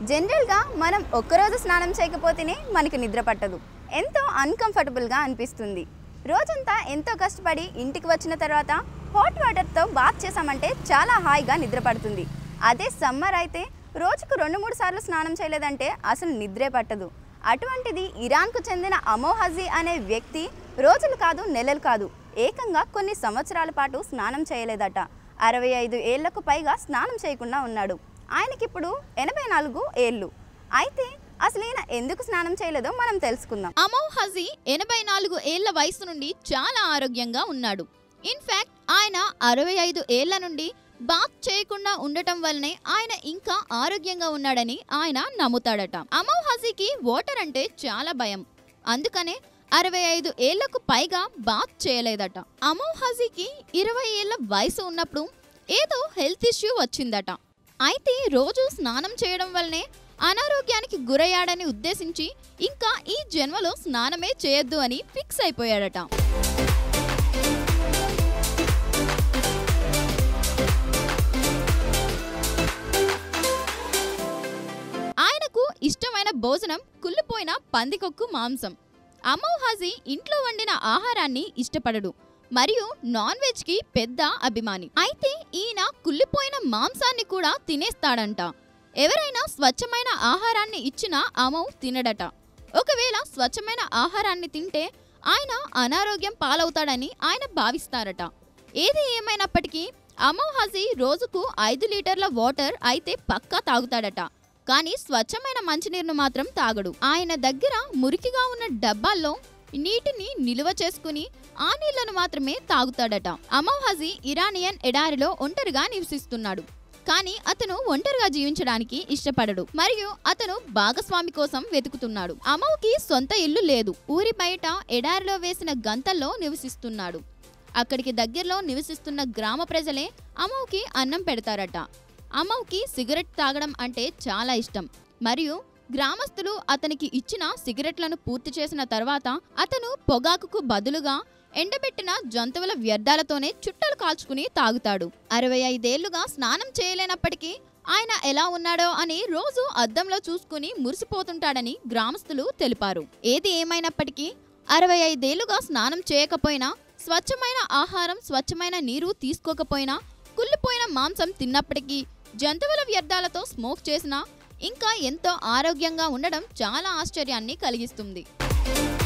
జనరల్గా మనం ఒక్కరోజు స్నానం చేయకపోతేనే మనకి నిద్ర పట్టదు ఎంతో అన్కంఫర్టబుల్గా అనిపిస్తుంది రోజంతా ఎంతో కష్టపడి ఇంటికి వచ్చిన తర్వాత హాట్ వాటర్తో బాత్ చేసామంటే చాలా హాయిగా నిద్ర పడుతుంది అదే సమ్మర్ అయితే రోజుకు రెండు మూడు సార్లు స్నానం చేయలేదంటే అసలు నిద్రే పట్టదు అటువంటిది ఇరాన్కు చెందిన అమోహజీ అనే వ్యక్తి రోజులు కాదు నెలలు కాదు ఏకంగా కొన్ని సంవత్సరాల పాటు స్నానం చేయలేదట అరవై ఐదు ఏళ్లకు పైగా స్నానం చేయకుండా ఉన్నాడు ఆయనకిప్పుడు ఎనభై నాలుగు ఏళ్ళు అయితే అసలు ఈయన ఎందుకు స్నానం చేయలేదో మనం తెలుసుకుందాం అమౌ హజీ ఎనభై నాలుగు ఏళ్ల వయసు నుండి చాలా ఆరోగ్యంగా ఉన్నాడు ఇన్ఫాక్ట్ ఆయన అరవై ఐదు ఏళ్ల నుండి బాత్ చేయకుండా ఉండటం వల్లనే ఆయన ఇంకా ఆరోగ్యంగా ఉన్నాడని ఆయన నమ్ముతాడట అమౌ హజీకి వాటర్ అంటే చాలా భయం అందుకనే అరవై ఐదు ఏళ్లకు పైగా బాత్ చేయలేదట అమౌ హజీకి ఇరవై ఏళ్ల వయసు ఉన్నప్పుడు ఏదో హెల్త్ ఇష్యూ వచ్చిందట అయితే రోజు స్నానం చేయడం వల్లనే అనారోగ్యానికి గురయ్యాడని ఉద్దేశించి ఇంకా ఈ జన్మలో స్నానమే చేయొద్దు అని ఫిక్స్ అయిపోయాడట ఆయనకు ఇష్టమైన భోజనం కుళ్ళిపోయిన పందికొక్కు మాంసం అమౌహాజీ ఇంట్లో వండిన ఆహారాన్ని ఇష్టపడడు మరియు నాన్ వెజ్ కి పెద్ద అభిమాని అయితే ఈయన కుళ్ళిపోయిన మాంసాన్ని కూడా తినేస్తాడంట ఎవరైనా స్వచ్ఛమైన ఆహారాన్ని ఇచ్చినా అమౌ తినడట ఒకవేళ స్వచ్ఛమైన ఆహారాన్ని తింటే ఆయన అనారోగ్యం పాలవుతాడని ఆయన భావిస్తారట ఏది ఏమైనప్పటికీ అమౌ హజీ రోజుకు ఐదు లీటర్ల వాటర్ అయితే పక్కా తాగుతాడట కానీ స్వచ్ఛమైన మంచినీరును మాత్రం తాగడు ఆయన దగ్గర మురికిగా ఉన్న డబ్బాల్లో నీటిని నిలువ చేసుకుని ఆ నీళ్లను మాత్రమే తాగుతాడట అమౌ హజీ ఇరానియన్ ఎడారిలో ఒంటరిగా నివసిస్తున్నాడు కానీ అతను ఒంటరిగా జీవించడానికి ఇష్టపడడు మరియు అతను భాగస్వామి కోసం వెతుకుతున్నాడు అమౌకి సొంత ఇల్లు లేదు ఊరి బయట ఎడారిలో వేసిన గంతల్లో నివసిస్తున్నాడు అక్కడికి దగ్గరలో నివసిస్తున్న గ్రామ ప్రజలే అమౌకి అన్నం పెడతారట అమౌకి సిగరెట్ తాగడం అంటే చాలా ఇష్టం మరియు గ్రామస్తులు అతనికి ఇచ్చిన సిగరెట్లను పూర్తి చేసిన తర్వాత అతను పొగాకుకు బదులుగా ఎండబెట్టిన జంతువుల వ్యర్థాలతోనే చుట్టలు కాల్చుకుని తాగుతాడు అరవై ఐదేళ్లుగా స్నానం చేయలేనప్పటికీ ఆయన ఎలా ఉన్నాడో అని రోజు అద్దంలో చూసుకుని మురిసిపోతుంటాడని గ్రామస్తులు తెలిపారు ఏది ఏమైనప్పటికీ అరవై ఐదేళ్లుగా స్నానం చేయకపోయినా స్వచ్ఛమైన ఆహారం స్వచ్ఛమైన నీరు తీసుకోకపోయినా కుళ్ళిపోయిన మాంసం తిన్నప్పటికీ జంతువుల వ్యర్థాలతో స్మోక్ చేసినా ఇంకా ఎంతో ఆరోగ్యంగా ఉండడం చాలా ఆశ్చర్యాన్ని కలిగిస్తుంది